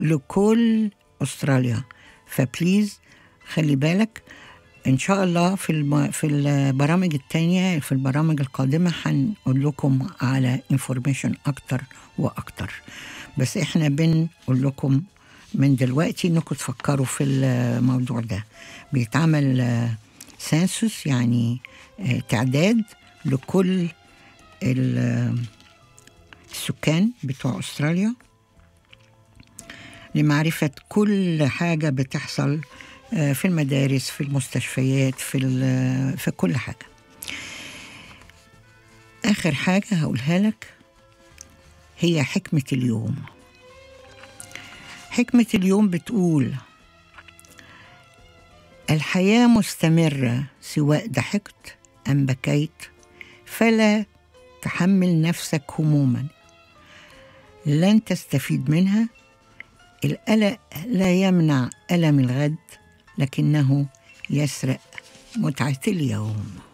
لكل أستراليا فبليز خلي بالك ان شاء الله في الم... في البرامج التانية في البرامج القادمة هنقول لكم على انفورميشن اكتر واكتر بس احنا بنقول لكم من دلوقتي انكم تفكروا في الموضوع ده بيتعمل سنسوس يعني آه، تعداد لكل ال- السكان بتوع استراليا لمعرفة كل حاجة بتحصل آه، في المدارس في المستشفيات في ال- في كل حاجة آخر حاجة هقولها لك هي حكمة اليوم حكمة اليوم بتقول الحياة مستمرة سواء ضحكت أم بكيت فلا تحمل نفسك هموما لن تستفيد منها القلق لا يمنع ألم الغد لكنه يسرق متعة اليوم